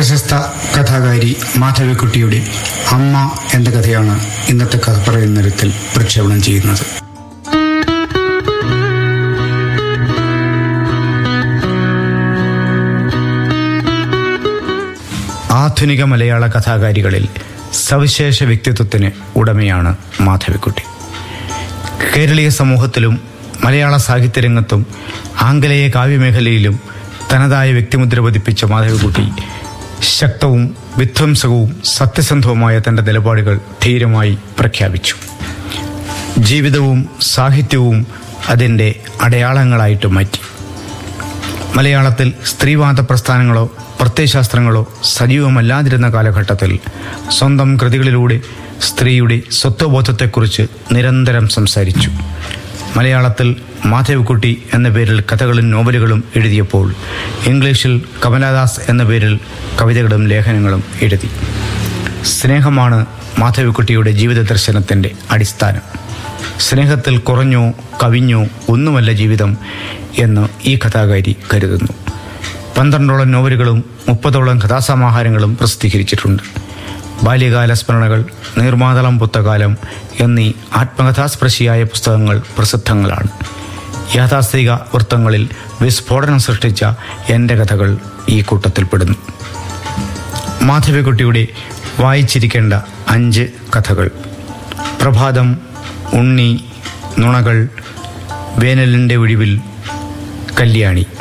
പ്രശസ്ത കഥാകാരി മാധവിക്കുട്ടിയുടെ അമ്മ എന്ന കഥയാണ് ഇന്നത്തെ കഥ പറയുന്നിടത്തിൽ പ്രക്ഷേപണം ചെയ്യുന്നത് ആധുനിക മലയാള കഥാകാരികളിൽ സവിശേഷ വ്യക്തിത്വത്തിന് ഉടമയാണ് മാധവിക്കുട്ടി കേരളീയ സമൂഹത്തിലും മലയാള സാഹിത്യരംഗത്തും ആംഗലേയ കാവ്യമേഖലയിലും തനതായ വ്യക്തിമുദ്ര പതിപ്പിച്ച മാധവിക്കുട്ടി ശക്തവും വിധ്വംസകവും സത്യസന്ധവുമായ തന്റെ നിലപാടുകൾ ധീരമായി പ്രഖ്യാപിച്ചു ജീവിതവും സാഹിത്യവും അതിൻ്റെ അടയാളങ്ങളായിട്ട് മാറ്റി മലയാളത്തിൽ സ്ത്രീവാദ പ്രസ്ഥാനങ്ങളോ പ്രത്യയശാസ്ത്രങ്ങളോ സജീവമല്ലാതിരുന്ന കാലഘട്ടത്തിൽ സ്വന്തം കൃതികളിലൂടെ സ്ത്രീയുടെ സ്വത്വബോധത്തെക്കുറിച്ച് നിരന്തരം സംസാരിച്ചു മലയാളത്തിൽ മാധവിക്കുട്ടി എന്ന പേരിൽ കഥകളും നോവലുകളും എഴുതിയപ്പോൾ ഇംഗ്ലീഷിൽ കമലാദാസ് എന്ന പേരിൽ കവിതകളും ലേഖനങ്ങളും എഴുതി സ്നേഹമാണ് മാധവിക്കുട്ടിയുടെ ജീവിത ദർശനത്തിൻ്റെ അടിസ്ഥാനം സ്നേഹത്തിൽ കുറഞ്ഞോ കവിഞ്ഞോ ഒന്നുമല്ല ജീവിതം എന്ന് ഈ കഥാകാരി കരുതുന്നു പന്ത്രണ്ടോളം നോവലുകളും മുപ്പതോളം കഥാസമാഹാരങ്ങളും പ്രസിദ്ധീകരിച്ചിട്ടുണ്ട് ബാല്യകാല സ്മരണകൾ നീർമാതളം പുത്തകാലം എന്നീ ആത്മകഥാസ്പർശിയായ പുസ്തകങ്ങൾ പ്രസിദ്ധങ്ങളാണ് യാഥാസ്ഥിക വൃത്തങ്ങളിൽ വിസ്ഫോടനം സൃഷ്ടിച്ച എൻ്റെ കഥകൾ ഈ കൂട്ടത്തിൽപ്പെടുന്നു മാധവിക്കുട്ടിയുടെ വായിച്ചിരിക്കേണ്ട അഞ്ച് കഥകൾ പ്രഭാതം ഉണ്ണി നുണകൾ വേനലിൻ്റെ ഒഴിവിൽ കല്യാണി